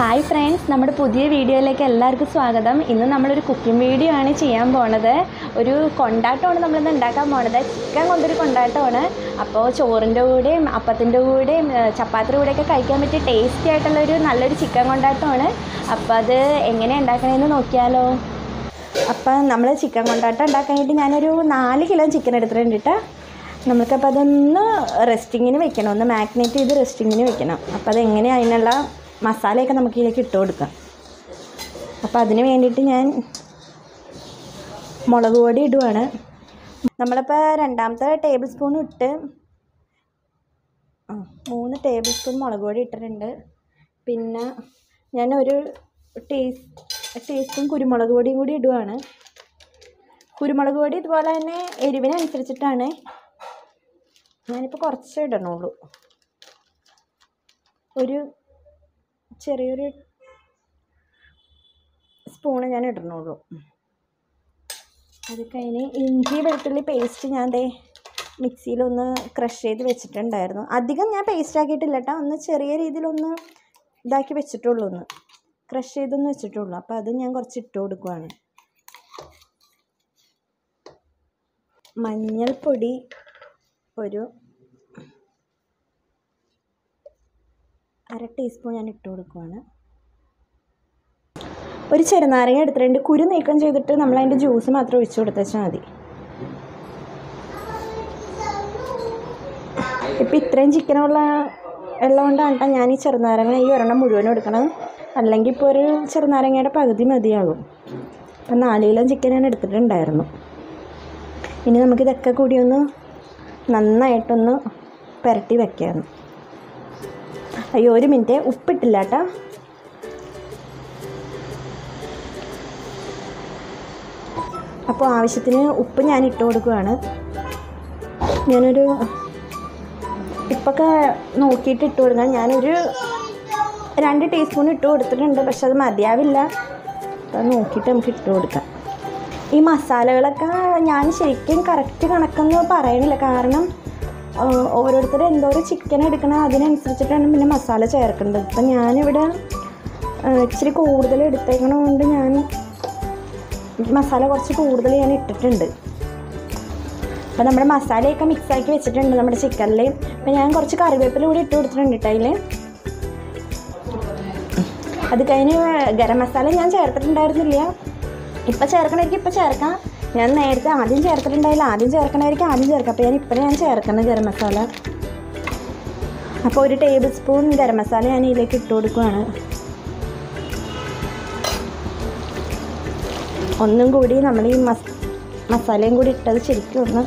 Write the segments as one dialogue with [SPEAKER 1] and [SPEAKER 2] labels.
[SPEAKER 1] hi friends നമ്മുടെ പുതിയ വീഡിയോയിലേക്ക് എല്ലാവർക്കും സ്വാഗതം ഇന്ന് നമ്മളൊരു കുക്കിംഗ് വീഡിയോ ആണ് ചെയ്യാൻ പോണത് ഒരു കൊണ്ടാട്ടമാണ് നമ്മളിന്ന് ഉണ്ടാക്കാൻ പോണത് ചിക്കൻ കൊണ്ടൊരു കൊണ്ടാട്ടമാണ് അപ്പോൾ ചോറിൻ്റെ കൂടെയും അപ്പത്തിൻ്റെ കൂടെയും ഏഹ്, ചപ്പാത്തിയുടെ കൂടെയൊക്കെ കഴിക്കാൻ പറ്റിയ ടേസ്റ്റി ആയിട്ടുള്ളൊരു നല്ലൊരു ചിക്കൻ കൊണ്ടാട്ടമാണ് അപ്പോൾ അത് എങ്ങനെ ഉണ്ടാക്കണമെന്ന് നോക്കിയാലോ അപ്പം നമ്മൾ ചിക്കൻ കൊണ്ടാട്ടം ഉണ്ടാക്കാനായിട്ട് ഞാനൊരു നാല് കിലോ ചിക്കൻ എടുത്തിട്ടുണ്ട് കേട്ടോ നമുക്കപ്പോൾ അതൊന്ന് റെസ്റ്റിങ്ങിന് വെക്കണം ഒന്ന് മാഗ്നേറ്റ് ചെയ്ത് റെസ്റ്റിങ്ങിന് വെക്കണം അപ്പോൾ അതെങ്ങനെ അതിനുള്ള മസാലയൊക്കെ നമുക്ക് ഇതിലേക്ക് ഇട്ട് കൊടുക്കാം അപ്പോൾ അതിന് വേണ്ടിയിട്ട് ഞാൻ മുളക് പൊടി ഇടുവാണ് നമ്മളിപ്പോൾ രണ്ടാമത്തെ ടേബിൾ സ്പൂൺ ഇട്ട് ആ, മൂന്ന് ടേബിൾ സ്പൂൺ മുളക് പൊടി ഇട്ടിട്ടുണ്ട് പിന്നെ ഞാൻ ഒരു ടീസ് ടീസ്പൂൺ കുരുമുളക് പൊടിയും കൂടി ഇടുവാണ് കുരുമുളക് പൊടി ഇതുപോലെ തന്നെ എരിവിനനുസരിച്ചിട്ടാണ് ഞാനിപ്പോൾ കുറച്ച് ഇടണുള്ളൂ ഒരു ചെറിയൊരു സ്പൂണ് ഞാൻ ഇടണുള്ളൂ അത് കഴിഞ്ഞ് ഇഞ്ചി വെളുത്തുള്ളി പേസ്റ്റ് ഞാൻ ദേ മിക്സിയിലൊന്ന് ക്രഷ് ചെയ്ത് വെച്ചിട്ടുണ്ടായിരുന്നു അധികം ഞാൻ പേസ്റ്റ് ആക്കിയിട്ടില്ല കേട്ടോ ഒന്ന് ചെറിയ രീതിയിലൊന്ന് ഇതാക്കി വെച്ചിട്ടുള്ളൂ ഒന്ന് ക്രഷ് ചെയ്തൊന്ന് വെച്ചിട്ടുള്ളൂ അപ്പോൾ അത് ഞാൻ കുറച്ച് ഇട്ട് കൊടുക്കുവാണ് മഞ്ഞൾപ്പൊടി ഒരു അര ടീസ്പൂൺ ഞാൻ ഇട്ട് കൊടുക്കുവാണ് ഒരു ചെറുനാരങ്ങ എടുത്തിട്ടുണ്ട് കുരു നീക്കം ചെയ്തിട്ട് നമ്മൾ അതിൻ്റെ ജ്യൂസ് മാത്രം ഒഴിച്ചു കൊടുത്താൽ മതി ഇപ്പം ഇത്രയും ചിക്കനുള്ള ഉള്ളതുകൊണ്ടാണ് ട്ടോ ഞാൻ ഈ ചെറുനാരങ്ങ ഈ ഒരെണ്ണം മുഴുവനും എടുക്കണം അല്ലെങ്കിൽ ഇപ്പോൾ ഒരു ചെറുനാരങ്ങയുടെ പകുതി മതിയാകും അപ്പം നാല് കിലോ ചിക്കൻ ഞാൻ എടുത്തിട്ടുണ്ടായിരുന്നു ഇനി നമുക്കിതൊക്കെ കൂടി ഒന്ന് നന്നായിട്ടൊന്ന് പുരട്ടി വെക്കാം അയ്യോ ഒരു മിനിറ്റ് ഉപ്പിട്ടില്ല കേട്ടോ അപ്പോൾ ആവശ്യത്തിന് ഉപ്പ് ഞാൻ ഇട്ട് കൊടുക്കുകയാണ് ഞാനൊരു ഇപ്പൊക്കെ നോക്കിയിട്ട് ഇട്ട് കൊടുക്കാം ഞാനൊരു രണ്ട് ടീസ്പൂൺ ഇട്ട് കൊടുത്തിട്ടുണ്ട് പക്ഷെ അത് മതിയാവില്ല അപ്പം നോക്കിയിട്ട് നമുക്ക് ഇട്ട് കൊടുക്കാം ഈ മസാലകളൊക്കെ ഞാൻ ശരിക്കും കറക്റ്റ് കണക്കൊന്ന് പറയണില്ല കാരണം ആ, ഓരോരുത്തർ എന്തോരം ചിക്കൻ എടുക്കണം അതിനനുസരിച്ചിട്ടാണ് പിന്നെ മസാല ചേർക്കേണ്ടത് ഇപ്പം ഞാനിവിടെ ആ, ഇച്ചിരി കൂടുതൽ എടുത്തേക്കണതുകൊണ്ട് ഞാൻ മസാല കുറച്ച് കൂടുതൽ ഞാൻ ഇട്ടിട്ടുണ്ട് അപ്പോൾ നമ്മുടെ മസാലയൊക്കെ മിക്സാക്കി വെച്ചിട്ടുണ്ട് നമ്മുടെ ചിക്കനിൽ അപ്പോൾ ഞാൻ കുറച്ച് കറിവേപ്പില കൂടി ഇട്ട് കൊടുത്തിട്ടുണ്ട് കേട്ടോ അതിൽ അത് കഴിഞ്ഞ് ഗരം മസാല ഞാൻ ചേർത്തിട്ടുണ്ടായിരുന്നില്ല ഇപ്പം ചേർക്കണമായിരിക്കും ഇപ്പം ചേർക്കാം ഞാൻ നേരത്തെ ആദ്യം ചേർത്തിട്ടുണ്ടായില്ല ആദ്യം ചേർക്കണമായിരിക്കും ആദ്യം ചേർക്കാം അപ്പോൾ ഞാൻ ഇപ്പോഴും ഞാൻ ചേർക്കുന്നത് ഗരം മസാല അപ്പോൾ ഒരു ടേബിൾ സ്പൂൺ ഗരം മസാല ഞാൻ ഇതിലേക്ക് ഇട്ട് കൊടുക്കുവാണ് ഒന്നും കൂടി നമ്മൾ ഈ മസ് മസാലയും കൂടി ഇട്ടത് ശരിക്കും ഒന്ന്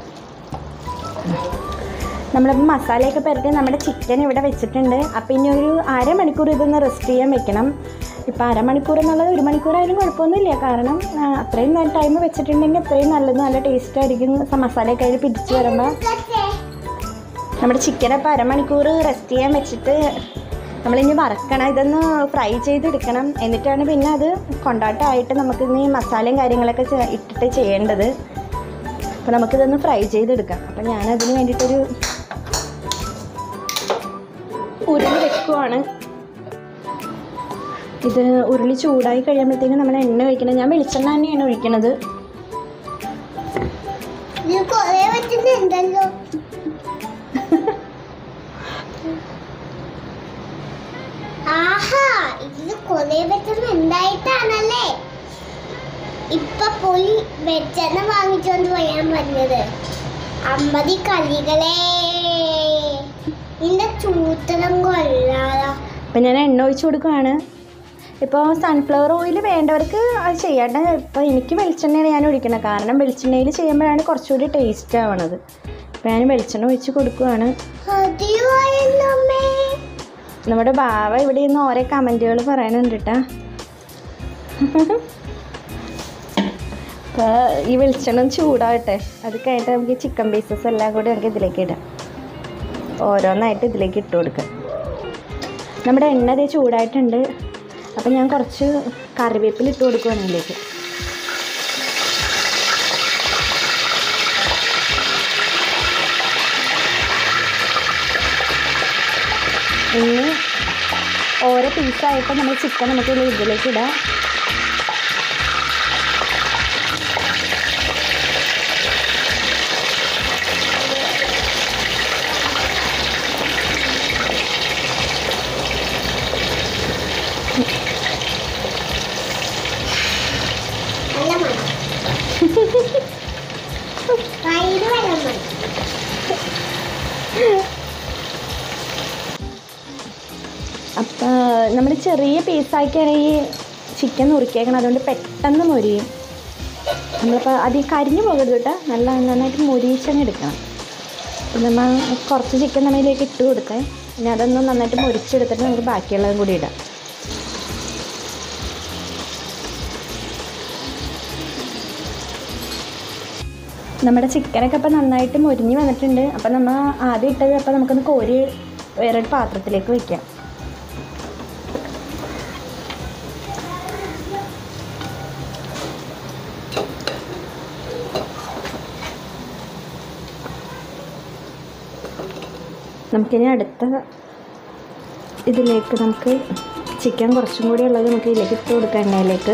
[SPEAKER 1] നമ്മളിപ്പോൾ മസാലയൊക്കെ പുരട്ടി നമ്മുടെ ചിക്കൻ ഇവിടെ വെച്ചിട്ടുണ്ട് അപ്പോൾ ഇനി ഒരു അരമണിക്കൂർ ഇതൊന്ന് റെസ്റ്റ് ചെയ്യാൻ വെക്കണം ഇപ്പോൾ അരമണിക്കൂർ എന്നുള്ളത് ഒരു മണിക്കൂറായാലും കുഴപ്പമൊന്നുമില്ല കാരണം ആ, അത്രയും ടൈം വെച്ചിട്ടുണ്ടെങ്കിൽ അത്രയും നല്ലത് നല്ല ടേസ്റ്റ് ആയിരിക്കും സ- മസാലയൊക്കെ അതിൽ പിടിച്ച് വരുമ്പോൾ നമ്മുടെ ചിക്കൻ അപ്പോൾ അരമണിക്കൂർ റെസ്റ്റ് ചെയ്യാൻ വെച്ചിട്ട് നമ്മളിനി വറക്കണം ഇതൊന്ന് ഫ്രൈ ചെയ്തെടുക്കണം എന്നിട്ടാണ് പിന്നെ അത് കൊണ്ടാട്ടമായിട്ട് നമുക്ക് ഇനി മസാലയും കാര്യങ്ങളൊക്കെ ചേ- ഇട്ടിട്ട് ചെയ്യേണ്ടത് അപ്പോൾ നമുക്കിതൊന്ന് ഫ്രൈ ചെയ്തെടുക്കാം അപ്പം ഞാനതിന് വേണ്ടിയിട്ടൊരു ഉരുളി വെക്കുവാണ് ഇത് ഉരുളി ചൂടായി കഴിയുമ്പോഴത്തേക്കും നമ്മൾ എണ്ണ ഒഴിക്കണം ഞാൻ വെളിച്ചെണ്ണ തന്നെയാണ് ഒഴിക്കണത്
[SPEAKER 2] ഇത് കൊറേ പറ്റുന്നുണ്ടല്ലോ ആഹാ ഇത് കൊറേ പറ്റുന്ന എന്തായിട്ടാണല്ലേ ഇപ്പൊ പോയി വെച്ചെണ്ണ വാങ്ങിച്ചോണ്ട് പോയാൻ പറഞ്ഞത് അമ്പതി കളികളെ നിന്റെ ചൂത്തരം കൊള്ളാതാ
[SPEAKER 1] അപ്പം ഞാൻ എണ്ണ ഒഴിച്ച് കൊടുക്കുകയാണ് ഇപ്പോൾ സൺഫ്ലവർ ഓയിൽ വേണ്ടവർക്ക് അത് ചെയ്യേണ്ട ഇപ്പോൾ എനിക്ക് വെളിച്ചെണ്ണയാണ് ഞാൻ ഒഴിക്കുന്നത് കാരണം വെളിച്ചെണ്ണയിൽ ചെയ്യുമ്പോഴാണ് കുറച്ചുകൂടി ടേസ്റ്റ് ആവണത് അപ്പോൾ ഞാൻ വെളിച്ചെണ്ണ ഒഴിച്ച് കൊടുക്കുകയാണ്
[SPEAKER 2] അതിവായല്ലോ അമ്മേ
[SPEAKER 1] നമ്മുടെ ബാവ ഇവിടെ നിന്ന് ഓരോ കമൻറ്റുകൾ പറയാനുണ്ട് കേട്ടാ അപ്പോൾ ഈ വെളിച്ചെണ്ണ ഒന്ന് ചൂടാവട്ടെ അത് കഴിഞ്ഞിട്ട് നമുക്ക് ചിക്കൻ പീസസ് എല്ലാം കൂടി നമുക്ക് ഇതിലേക്ക് ഇടാം ഓരോന്നായിട്ട് ഇതിലേക്ക് ഇട്ട് കൊടുക്കാം നമ്മുടെ എണ്ണ ദേ ചൂടായിട്ടുണ്ട് അപ്പം ഞാൻ കുറച്ച് കറിവേപ്പില ഇട്ട് കൊടുക്കുകയാണ് ഇതിലേക്ക് ഇനി ഓരോ പീസായിട്ട് നമ്മൾ ചിക്കൻ നമുക്ക് ഇതിൽ ഇതിലേക്ക് ഇടാം
[SPEAKER 2] നല്ല മണം വയറ് വെള്ളം മണം
[SPEAKER 1] അപ്പോൾ നമ്മൾ ചെറിയ പീസാക്കിയാണ് ഈ ചിക്കൻ നുറുക്കിയേക്കണം അതുകൊണ്ട് പെട്ടെന്ന് മൊരിയും നമ്മളിപ്പോൾ അത് ഈ കരിഞ്ഞു പോകരുത് കേട്ടോ നല്ല നന്നായിട്ട് മൊരിച്ചങ്ങ് എടുക്കണം അപ്പം നമ്മൾ കുറച്ച് ചിക്കൻ നമ്മളിലേക്ക് ഇട്ട് കൊടുക്കാം പിന്നെ അതൊന്ന് നന്നായിട്ട് മൊരിച്ചെടുത്തിട്ട് നമുക്ക് ബാക്കിയുള്ളതും കൂടി ഇടാം നമ്മുടെ ചിക്കനൊക്കെ അപ്പോൾ നന്നായിട്ട് മൊരിഞ്ഞ് വന്നിട്ടുണ്ട് അപ്പോൾ നമ്മൾ ആദ്യം ഇട്ടത് അപ്പോൾ നമുക്കൊന്ന് കോരി വേറൊരു പാത്രത്തിലേക്ക് വയ്ക്കാം നമുക്കിനി അടുത്ത ഇതിലേക്ക് നമുക്ക് ചിക്കൻ കുറച്ചും കൂടി ഉള്ളത് നമുക്ക് ഇതിലേക്ക് ഇട്ട് കൊടുക്കാം എണ്ണയിലേക്ക്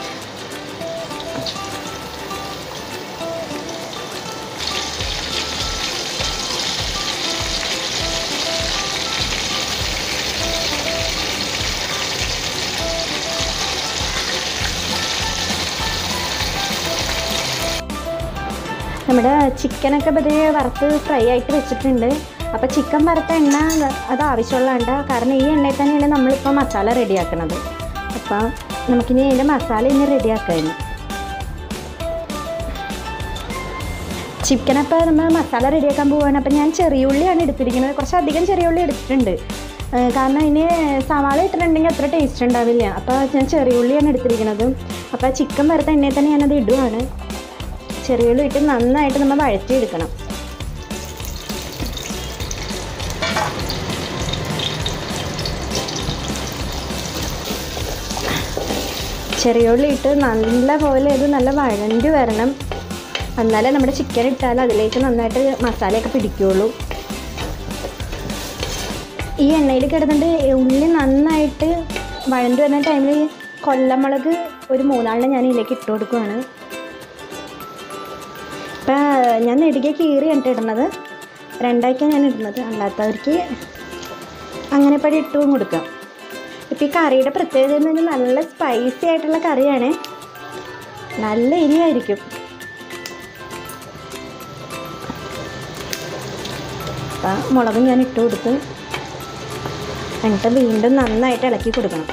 [SPEAKER 1] നമ്മുടെ ചിക്കനൊക്കെ പതിയെ വറുത്ത് ഫ്രൈ ആയിട്ട് വെച്ചിട്ടുണ്ട് അപ്പോൾ ചിക്കൻ വറുത്ത എണ്ണ അത് ആവശ്യമുള്ളതുണ്ട് കാരണം ഈ എണ്ണയിൽ തന്നെയാണ് നമ്മളിപ്പോൾ മസാല റെഡിയാക്കുന്നത് അപ്പോൾ നമുക്കിനി അതിൻ്റെ മസാല ഇനി റെഡിയാക്കാം ചിക്കനപ്പോൾ നമ്മൾ മസാല റെഡിയാക്കാൻ പോവുകയാണ് അപ്പോൾ ഞാൻ ചെറിയ ഉള്ളിയാണ് എടുത്തിരിക്കുന്നത് കുറച്ചധികം ചെറിയ ഉള്ളി എടുത്തിട്ടുണ്ട് ഏഹ് കാരണം അതിന് സവാള ഇട്ടിട്ടുണ്ടെങ്കിൽ അത്ര ടേസ്റ്റ് ഉണ്ടാവില്ല അപ്പോൾ ഞാൻ ചെറിയ ഉള്ളിയാണ് എടുത്തിരിക്കുന്നത് അപ്പോൾ ചിക്കൻ വറുത്ത എണ്ണയിൽ തന്നെ ഞാനത് ഇടുവാണ് ചെറിയ ഉള്ളി ഇട്ട് നന്നായിട്ട് നമ്മൾ വഴറ്റിയെടുക്കണം ചെറിയ ഉള്ളി ഇട്ട് നല്ല പോലെ ഇത് നല്ല വഴണ്ടി വരണം എന്നാലേ നമ്മുടെ ചിക്കൻ ഇട്ടാൽ അതിലേക്ക് നന്നായിട്ട് മസാലയൊക്കെ പിടിക്കുകയുള്ളൂ ഈ എണ്ണയിൽ കിടന്നിട്ട് ഉള്ളി നന്നായിട്ട് വഴണ്ടി വരുന്ന ടൈമിൽ കൊല്ലമുളക് ഒരു മൂന്നാളിനെ ഞാൻ ഇതിലേക്ക് ഇട്ട് കൊടുക്കുവാണ് ഇപ്പം ഞാൻ നെടുകെ കീറി എന്നിട്ട് ഇടുന്നത് രണ്ടായിക്കാണ് ഞാൻ ഇടുന്നത് അല്ലാത്തവർക്ക് അങ്ങനെ പടി ഇട്ടും കൊടുക്കാം ഇപ്പം ഈ കറിയുടെ പ്രത്യേകത എന്ന് പറഞ്ഞാൽ നല്ല സ്പൈസി ആയിട്ടുള്ള കറിയാണ് നല്ല എരിയായിരിക്കും അപ്പം മുളകും ഞാൻ ഇട്ട് കൊടുത്ത് എന്നിട്ട് വീണ്ടും നന്നായിട്ട് ഇളക്കി കൊടുക്കണം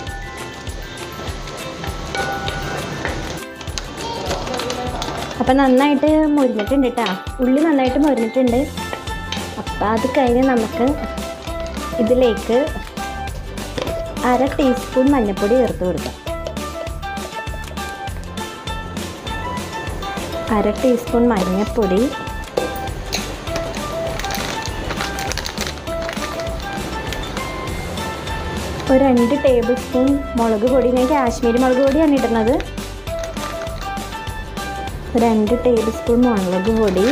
[SPEAKER 1] അപ്പം നന്നായിട്ട് മുരിഞ്ഞിട്ടുണ്ട് കേട്ടോ ഉള്ളി നന്നായിട്ട് മുരിഞ്ഞിട്ടുണ്ട് അപ്പം അത് കഴിഞ്ഞ് നമുക്ക് ഇതിലേക്ക് അര ടീസ്പൂൺ മഞ്ഞൾപ്പൊടി ചേർത്ത് കൊടുക്കാം അര ടീസ്പൂൺ മഞ്ഞൾപ്പൊടി ഒരു രണ്ട് ടേബിൾ സ്പൂൺ മുളക് പൊടി ഞാൻ കാശ്മീരി മുളക് പൊടിയാണ് ഇടുന്നത് രണ്ട് ടേബിൾ സ്പൂൺ മുളക് പൊടി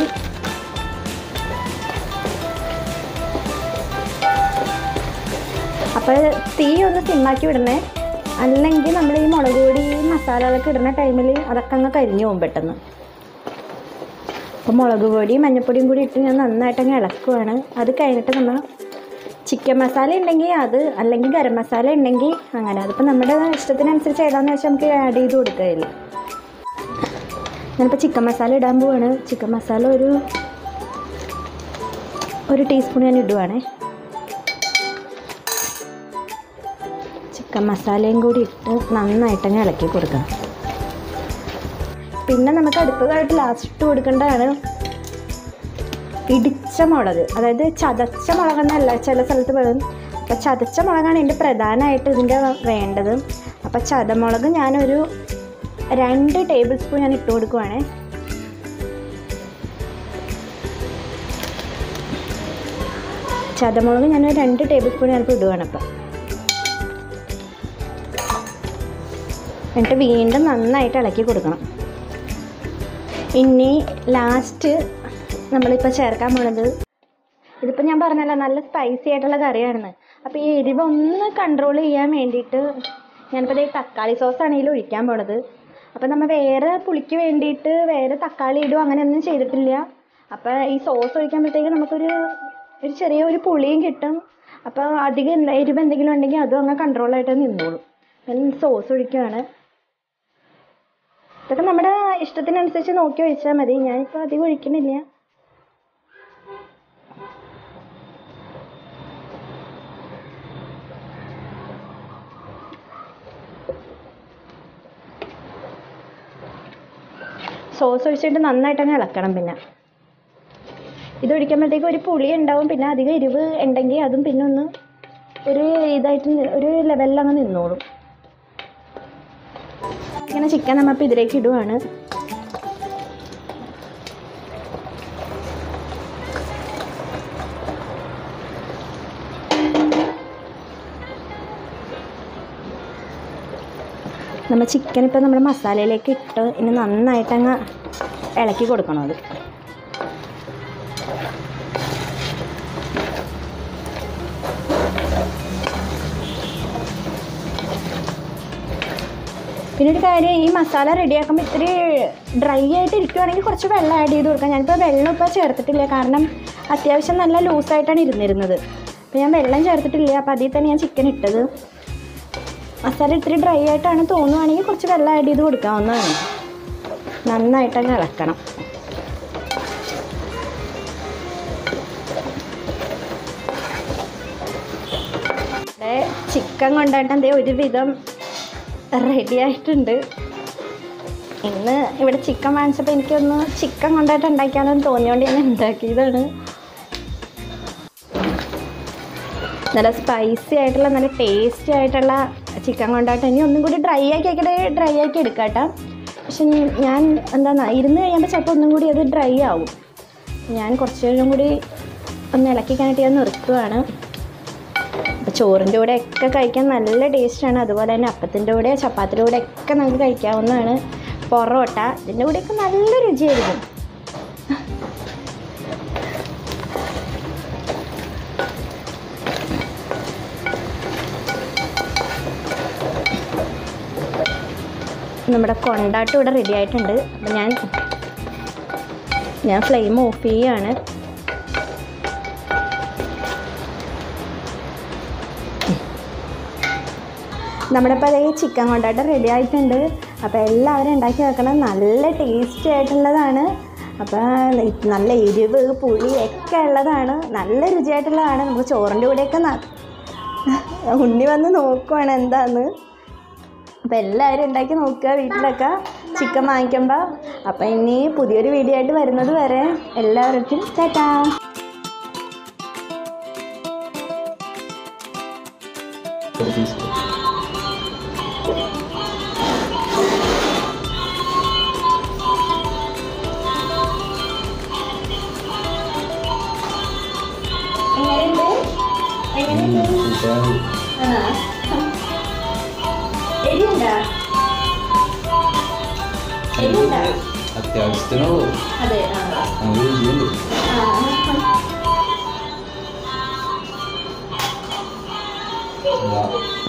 [SPEAKER 1] അപ്പോൾ തീ ഒന്ന് സിമ്മാക്കി വിടണേ അല്ലെങ്കിൽ നമ്മൾ ഈ മുളക് പൊടി മസാലകളൊക്കെ ഇടുന്ന ടൈമിൽ അതൊക്കെ അങ്ങ് കരിഞ്ഞു പോകും പെട്ടെന്ന് അപ്പോൾ മുളക് പൊടിയും മഞ്ഞൾപ്പൊടിയും കൂടി ഇട്ട് ഞാൻ നന്നായിട്ട് അങ്ങ് ഇളക്കുവാണ് അത് കഴിഞ്ഞിട്ട് നമ്മൾ ചിക്കൻ മസാല ഉണ്ടെങ്കിൽ അത് അല്ലെങ്കിൽ ഗരം മസാല ഉണ്ടെങ്കിൽ അങ്ങനെ അതിപ്പോൾ നമ്മുടെ ഇഷ്ടത്തിനനുസരിച്ച് ഏതാണെന്ന് വെച്ചാൽ നമുക്ക് ആഡ് ചെയ്ത് കൊടുക്കുകയില്ല ഞാനിപ്പോൾ ചിക്കൻ മസാല ഇടാൻ പോവാണ് ചിക്കൻ മസാല ഒരു ഒരു ടീസ്പൂൺ ഞാൻ ഇടുവാണേ ചിക്കൻ മസാലയും കൂടി ഇട്ട് നന്നായിട്ടങ്ങ് ഇളക്കി കൊടുക്കണം പിന്നെ നമുക്ക് അടുത്തതായിട്ട് ലാസ്റ്റ് ഇട്ട് കൊടുക്കേണ്ടതാണ് ഇടിച്ച മുളക് അതായത് ചതച്ച മുളകെന്നല്ല ചില സ്ഥലത്ത് പറയും അപ്പോൾ ചതച്ച മുളകാണ് ഇതിൻ്റെ പ്രധാനമായിട്ട് ഇതിൻ്റെ വേണ്ടത് അപ്പോൾ ചതമുളക് ഞാനൊരു രണ്ട് ടേബിൾ സ്പൂൺ ഞാൻ ഇട്ട് കൊടുക്കുവാണേ ചതമുളക് ഞാൻ രണ്ട് ടേബിൾ സ്പൂൺ ഞാനിപ്പോൾ ഇടുവാണ് അപ്പം എന്നിട്ട് വീണ്ടും നന്നായിട്ട് ഇളക്കി കൊടുക്കണം ഇനി ലാസ്റ്റ് നമ്മളിപ്പോൾ ചേർക്കാൻ പോണത് ഇതിപ്പോൾ ഞാൻ പറഞ്ഞല്ലോ നല്ല സ്പൈസി ആയിട്ടുള്ള കറിയാണെന്ന് അപ്പോൾ ഈ എരിവ് ഒന്ന് കൺട്രോൾ ചെയ്യാൻ വേണ്ടിയിട്ട് ഞാനിപ്പോൾ ദേ തക്കാളി സോസാണ് ഇതിൽ ഒഴിക്കാൻ പോണത് അപ്പോൾ നമ്മൾ വേറെ പുളിക്ക് വേണ്ടിയിട്ട് വേറെ തക്കാളി ഇടും അങ്ങനെയൊന്നും ചെയ്തിട്ടില്ല അപ്പോൾ ഈ സോസ് ഒഴിക്കുമ്പോഴത്തേക്ക് നമുക്കൊരു ഒരു ചെറിയ ഒരു പുളിയും കിട്ടും അപ്പോൾ അധികം എന്ത- എരിവ് എന്തെങ്കിലും ഉണ്ടെങ്കിൽ അതും അങ്ങ് കൺട്രോളായിട്ട് നിന്നോളും ഞാൻ സോസ് ഒഴിക്കുകയാണ് ഇതൊക്കെ നമ്മുടെ ഇഷ്ടത്തിനനുസരിച്ച് നോക്കി ഒഴിച്ചാൽ മതി ഞാനിപ്പോൾ അധികം ഒഴിക്കണില്ല സോസ് ഒഴിച്ചിട്ട് നന്നായിട്ട് അങ്ങ് ഇളക്കണം പിന്നെ ഇത് ഒഴിക്കുമ്പോഴത്തേക്ക് ഒരു പുളി ഉണ്ടാവും പിന്നെ അധികം എരിവ് ഉണ്ടെങ്കിൽ അതും പിന്നെ ഒന്ന് ഒരു ഇതായിട്ട് നി- ഒരു ലെവലിൽ അങ്ങ് നിന്നോളും ഇങ്ങനെ ചിക്കൻ നമ്മളിപ്പോൾ ഇതിലേക്ക് ഇടുവാണ് നമ്മൾ ചിക്കൻ ഇപ്പോൾ നമ്മുടെ മസാലയിലേക്ക് ഇട്ട് ഇനി നന്നായിട്ട് അങ്ങ് ഇളക്കി കൊടുക്കണം അത് പിന്നെ ഒരു കാര്യം ഈ മസാല റെഡിയാക്കുമ്പോൾ ഇത്തിരി ഡ്രൈ ആയിട്ട് ഇരിക്കുവാണെങ്കിൽ കുറച്ച് വെള്ളം ആഡ് ചെയ്ത് കൊടുക്കാം ഞാനിപ്പോൾ വെള്ളം ഇപ്പോൾ ചേർത്തിട്ടില്ല കാരണം അത്യാവശ്യം നല്ല ലൂസായിട്ടാണ് ഇരുന്നിരുന്നത് അപ്പോൾ ഞാൻ വെള്ളം ചേർത്തിട്ടില്ല അപ്പോൾ അതിൽ തന്നെ ഞാൻ ചിക്കൻ ഇട്ടത് മസാല ഇത്തിരി ഡ്രൈ ആയിട്ടാണ് തോന്നുവാണെങ്കിൽ കുറച്ച് വെള്ളം ആഡ് ചെയ്ത് കൊടുക്കാവുന്നതാണ് നന്നായിട്ടങ്ങ് ഇളക്കണം ഇവിടെ ചിക്കൻ കൊണ്ടായിട്ട് എന്തേ ഒരുവിധം റെഡി ആയിട്ടുണ്ട് ഇന്ന് ഇവിടെ ചിക്കൻ വാങ്ങിച്ചപ്പോൾ എനിക്കൊന്ന് ചിക്കൻ കൊണ്ടായിട്ട് ഉണ്ടാക്കിയാലെന്ന് തോന്നിയോണ്ട് ഞാൻ ഉണ്ടാക്കിയതാണ് നല്ല സ്പൈസി ആയിട്ടുള്ള നല്ല ടേസ്റ്റി ആയിട്ടുള്ള ചിക്കൻ കൊണ്ടാട്ടം ഇനി ഒന്നും കൂടി ഡ്രൈ ആക്കി ആക്കിയിട്ട് ഡ്രൈ ആക്കി എടുക്കാം കേട്ടോ പക്ഷെ ഞ- ഞാൻ എന്താ ഇരുന്ന് കഴിയുമ്പോൾ ചിലപ്പോൾ ഒന്നും കൂടി അത് ഡ്രൈ ആവും ഞാൻ കുറച്ച് നേരം കൂടി ഒന്ന് ഇളക്കിക്കാനായിട്ട് ഞാൻ നിർത്തുവാണ് അപ്പോൾ ചോറിൻ്റെ കൂടെ ഒക്കെ കഴിക്കാൻ നല്ല ടേസ്റ്റാണ് അതുപോലെ തന്നെ അപ്പത്തിൻ്റെ കൂടെ ചപ്പാത്തിൻ്റെ കൂടെ ഒക്കെ നമുക്ക് കഴിക്കാവുന്നതാണ് പൊറോട്ട ഇതിൻ്റെ കൂടെയൊക്കെ നല്ല രുചിയായിരിക്കും നമ്മുടെ കൊണ്ടാട്ടം ഇവിടെ റെഡി ആയിട്ടുണ്ട് അപ്പം ഞാൻ ഞാൻ ഫ്ലെയിം ഓഫ് ചെയ്യുകയാണ് നമ്മുടെ ഇപ്പോൾ അതേ ചിക്കൻ കൊണ്ടാട്ടം റെഡി ആയിട്ടുണ്ട് അപ്പോൾ എല്ലാവരും ഉണ്ടാക്കി വെക്കണം നല്ല ടേസ്റ്റി ആയിട്ടുള്ളതാണ് അപ്പോൾ നല്ല എരിവ് പുളി ഒക്കെ ഉള്ളതാണ് നല്ല രുചിയായിട്ടുള്ളതാണ് നമുക്ക് ചോറിൻ്റെ കൂടെയൊക്കെ ന- ഉണ്ണി വന്ന് നോക്കുവാണ് എന്താന്ന് അപ്പോൾ എല്ലാവരും ഉണ്ടാക്കി നോക്കുക വീട്ടിലൊക്കെ ചിക്കൻ വാങ്ങിക്കുമ്പോൾ അപ്പോൾ ഇനി പുതിയൊരു വീഡിയോ ആയിട്ട് വരുന്നത് വരെ എല്ലാവർക്കും ചേട്ടാ എങ്ങനെയുണ്ട് എങ്ങനെയുണ്ട് എരിയുണ്ടോ എരിയുണ്ടോ
[SPEAKER 3] അത്യാവശ്യത്തിനുള്ളൂ
[SPEAKER 1] അതെ ആ
[SPEAKER 3] നമുക്ക് രുചിയുണ്ട്
[SPEAKER 1] ആ
[SPEAKER 3] എന്താ